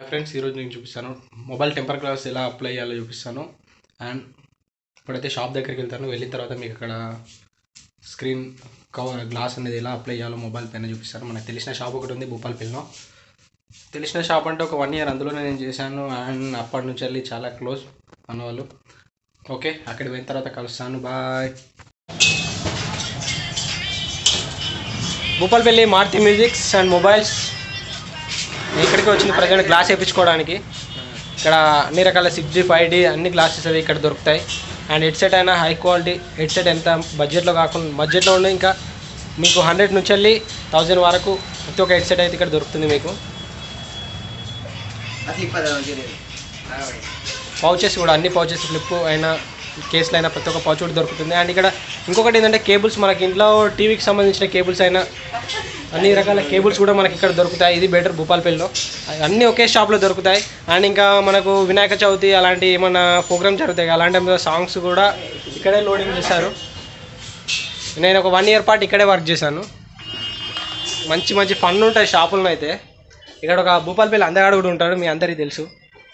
Friends ఈరోజు నేను చూపిస్తాను మొబైల్ టెంపర్ గ్లాస్ ఎలా అప్లై చేయాలో చూపిస్తాను అండ్ ఇప్పుడైతే షాప్ దగ్గరికి వెళ్తాను వెళ్ళిన తర్వాత మీకు అక్కడ స్క్రీన్ కవర్ గ్లాస్ అనేది ఎలా అప్లై చేయాలో మొబైల్ పైన చూపిస్తాను మనకు తెలిసిన షాప్ ఒకటి ఉంది భూపాలపల్లిలో తెలిసిన షాప్ అంటే ఒక వన్ ఇయర్ అందులోనే నేను చేశాను అండ్ అప్పటి నుంచి వెళ్ళి చాలా క్లోజ్ అన్నవాళ్ళు ఓకే అక్కడికి పోయిన తర్వాత కలుస్తాను bye Bhupalpalli Maruti musics and mobiles నేను ఇక్కడికి వచ్చింది ప్రజెంట్ గ్లాస్ వేయించుకోవడానికి ఇక్కడ అన్ని రకాల సిక్స్ జీ ఫైవ్ డి అన్ని గ్లాసెస్ అవి ఇక్కడ దొరుకుతాయి అండ్ హెడ్సెట్ అయినా హై క్వాలిటీ హెడ్సెట్ ఎంత బడ్జెట్లో కాకుండా బడ్జెట్లో ఉండి ఇంకా మీకు హండ్రెడ్ నుంచి వెళ్ళి థౌజండ్ వరకు ప్రతి ఒక్క హెడ్సెట్ అయితే ఇక్కడ దొరుకుతుంది మీకు అసలు ఇప్పటి మంచిగా పౌచెస్ కూడా అన్ని పౌచెస్ ఫ్లిప్ అయినా కేసులు అయినా ప్రతి ఒక్క పౌచ్ కూడా దొరుకుతుంది అండ్ ఇక్కడ ఇంకొకటి ఏంటంటే కేబుల్స్ మనకి ఇంట్లో టీవీకి సంబంధించిన కేబుల్స్ అయినా అన్ని రకాల కేబుల్స్ కూడా మనకి ఇక్కడ దొరుకుతాయి ఇది బెటర్ భూపాలపల్లిలో అన్నీ ఒకే షాప్లో దొరుకుతాయి అండ్ ఇంకా మనకు వినాయక చవితి అలాంటి ఏమన్నా ప్రోగ్రామ్ జరుగుతాయి అలాంటి సాంగ్స్ కూడా ఇక్కడే లోడింగ్ చేశారు నేను ఒక వన్ ఇయర్ పాటు ఇక్కడే వర్క్ చేశాను మంచి మంచి ఫన్ ఉంటాయి షాపులను అయితే ఇక్కడ ఒక భూపాలపల్లి అందగాడు కూడా ఉంటాడు మీ అందరికీ తెలుసు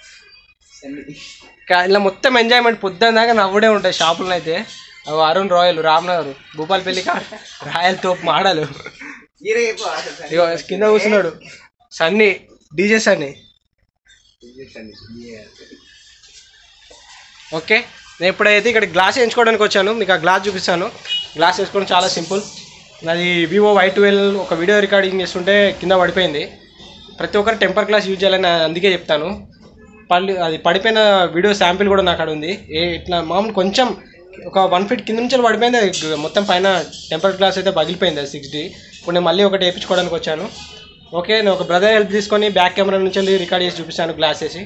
కా- ఇలా మొత్తం ఎంజాయ్మెంట్ పొద్దున్న దాకా నవ్వుడే ఉంటాయి షాపులను అయితే అవి అరుణ్ రాయల్ రామ్నగర్ భూపాలపల్లి కా రాయల్ తోపు మాడలు హీరో చెప్పు అసలు సరే. ఇగో కింద కూర్చున్నాడు సన్నీ డీజే సన్నీ ఓకే నేను ఇప్పుడైతే ఇక్కడ గ్లాస్ వేయించుకోవడానికి వచ్చాను మీకు ఆ గ్లాస్ చూపిస్తాను గ్లాస్ వేసుకోవడం చాలా సింపుల్ నాది వివో వై ట్వెల్వ్ ఒక వీడియో రికార్డింగ్ చేస్తుంటే కింద పడిపోయింది ప్రతి ఒక్కరు టెంపర్ గ్లాస్ యూజ్ చేయాలని అందుకే చెప్తాను పళ్ళు అది పడిపోయిన వీడియో శాంపిల్ కూడా నాకు అక్కడ ఉంది ఏ ఇట్లా మామూలు కొంచెం ఒక వన్ ఫీట్ కింద నుంచి పడిపోయింది అది గ- మొత్తం పైన టెంపర్ గ్లాస్ అయితే పగిలిపోయింది అది సిక్స్ డి ఇప్పుడు నేను మళ్ళీ ఒకటి వేయించుకోవడానికి వచ్చాను ఓకే నేను ఒక బ్రదర్ హెల్ప్ తీసుకొని బ్యాక్ కెమెరా నుంచి వెళ్ళి రికార్డ్ చేసి చూపిస్తాను గ్లాస్ వేసి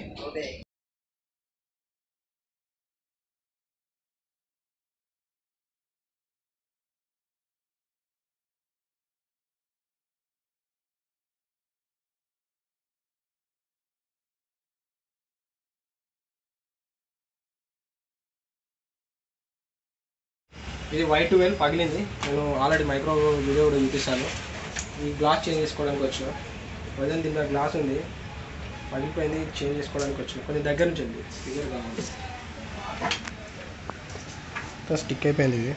ఇది వైట్ ట్వెల్వ్ పగిలింది నేను ఆల్రెడీ మైక్రో వీడియో కూడా చూపిస్తాను ఈ గ్లాస్ చేంజ్ చేసుకోవడానికి వచ్చిన ప్రజెంట్ దీంట్లో గ్లాస్ ఉంది పగిలిపోయింది చేంజ్ చేసుకోవడానికి వచ్చిన కొంచెం దగ్గర నుంచి ఉంది ఫిగర్ కావాలి స్టిక్ అయిపోయింది ఇది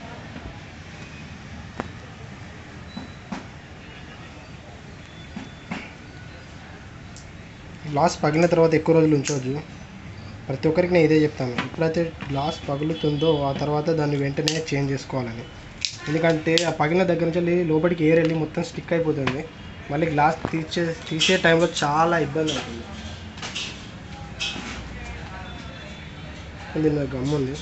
గ్లాస్ పగిలిన తర్వాత ఎక్కువ రోజులు ఉంచవద్దు ప్రతి ఒక్కరికి నేను ఇదే చెప్తాను ఎప్పుడైతే గ్లాస్ పగులుతుందో ఆ తర్వాత దాన్ని వెంటనే చేంజ్ చేసుకోవాలని ఎందుకంటే ఆ పగిలిన దగ్గర నుంచి వెళ్ళి లోపలికి ఎయిర్ వెళ్ళి మొత్తం స్టిక్ అయిపోతుంది మళ్ళీ గ్లాస్ తీసే తీసే టైంలో చాలా ఇబ్బంది అవుతుంది దీని గమ్ ఉంది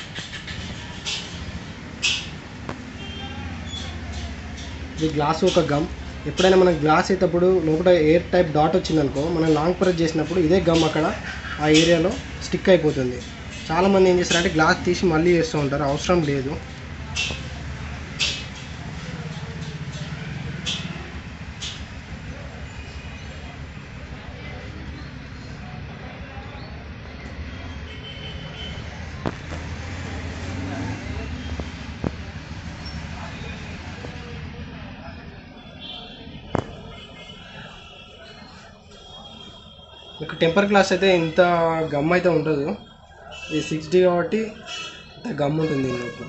ఇది గ్లాస్ ఒక గమ్ ఎప్పుడైనా మనం గ్లాస్ అయినప్పుడు లోపల ఎయిర్ టైప్ డాట్ వచ్చిందనుకో మనం లాంగ్ ప్రెస్ చేసినప్పుడు ఇదే గమ్ అక్కడ ఆ ఏరియాలో స్టిక్ అయిపోతుంది చాలామంది ఏం చేస్తారంటే గ్లాస్ తీసి మళ్ళీ వేస్తూ ఉంటారు అవసరం లేదు మీకు టెంపర్ గ్లాస్ అయితే ఇంత గమ్ అయితే ఉండదు ఇది సిక్స్ డి కాబట్టి ఇంత గమ్ ఉంటుంది దీని లోపల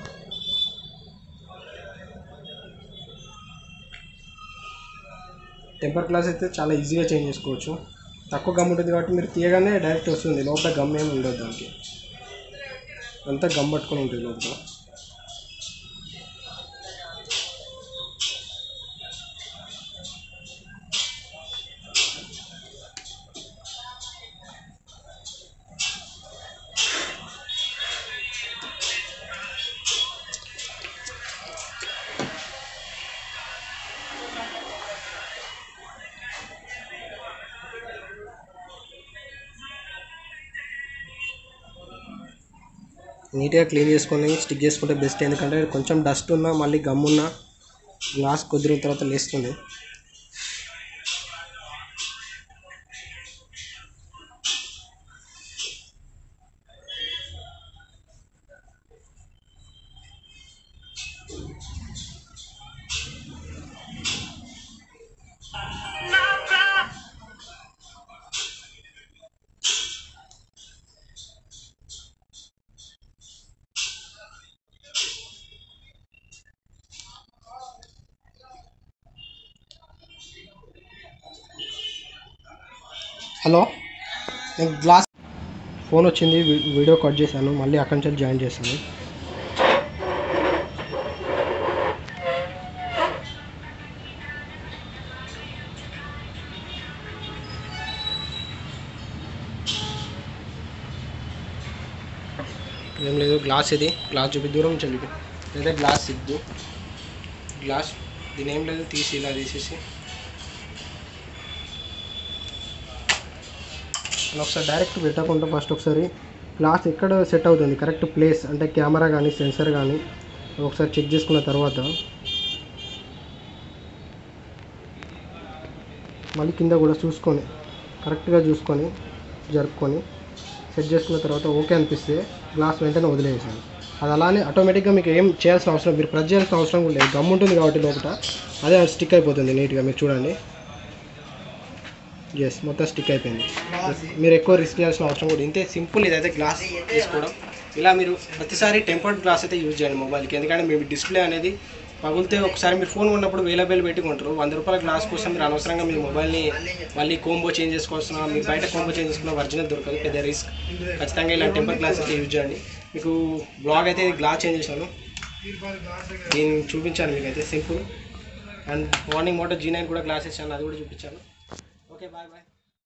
టెంపర్ గ్లాస్ అయితే చాలా ఈజీగా చేంజ్ చేసుకోవచ్చు తక్కువ గమ్ ఉంటుంది కాబట్టి మీరు తీయగానే డైరెక్ట్ వస్తుంది లోపల గమ్ ఏమి ఉండదు దానికి అంతా గమ్ పట్టుకొని ఉంటుంది లోపల నీట్గా క్లీన్ చేసుకొని స్టిక్ చేసుకుంటే బెస్ట్ ఎందుకంటే కొంచెం డస్ట్ ఉన్నా మళ్ళీ గమ్ ఉన్నా గ్లాస్ కుదిరిన తర్వాత లేస్తుంది హలో నేను గ్లాస్ ఫోన్ వచ్చింది వీ- వీడియో కట్ చేశాను మళ్ళీ అక్కడి నుంచి జాయిన్ చేశాను ఏం లేదు గ్లాస్ ఇది గ్లాస్ చూపి దూరం నుంచి చూపి లేదా గ్లాస్ ఇద్దు గ్లాస్ దీని ఏం లేదు తీసి ఇలా తీసేసి మనం ఒకసారి డైరెక్ట్ పెట్టకుండా ఫస్ట్ ఒకసారి గ్లాస్ ఎక్కడ సెట్ అవుతుంది కరెక్ట్ ప్లేస్ అంటే కెమెరా కానీ సెన్సర్ కానీ ఒకసారి చెక్ చేసుకున్న తర్వాత మళ్ళీ కింద కూడా చూసుకొని కరెక్ట్గా చూసుకొని జరుపుకొని సెట్ చేసుకున్న తర్వాత ఓకే అనిపిస్తే గ్లాస్ వెంటనే వదిలేసాను అది అలానే ఆటోమేటిక్గా మీకు ఏం చేయాల్సిన అవసరం మీరు ప్రెస్ చేయాల్సిన అవసరం కూడా లేదు గమ్ ఉంటుంది కాబట్టి లోపల అదే స్టిక్ అయిపోతుంది నీట్గా మీరు చూడండి ఎస్ మొత్తం స్టిక్ అయిపోయింది మీరు ఎక్కువ రిస్క్ చేయాల్సిన అవసరం కూడా ఇంతే సింపుల్ ఇదైతే గ్లాస్ తీసుకోవడం ఇలా మీరు ప్రతిసారి టెంపర్డ్ గ్లాస్ అయితే యూజ్ చేయండి మొబైల్కి ఎందుకంటే మీ డిస్ప్లే అనేది పగిలితే ఒకసారి మీరు ఫోన్ ఉన్నప్పుడు వేల వేలు పెట్టి కొంటారు వంద రూపాయల గ్లాస్ కోసం మీరు అనవసరంగా మీ మొబైల్ని మళ్ళీ కోంబో చేంజ్ చేసుకోవాల్సిన మీరు బయట కోంబో చేంజ్ చేసుకున్న ఒరిజినల్ దొరకదు పెద్ద రిస్క్ ఖచ్చితంగా ఇలా టెంపర్ గ్లాస్ అయితే యూజ్ చేయండి మీకు బ్లాగ్ అయితే గ్లాస్ చేంజ్ చేశాను దీన్ని చూపించాను మీకు అయితే simple and morning motor G nine కూడా గ్లాస్ వేసాను అది కూడా చూపించాను ఓకే బాయ్ బాయ్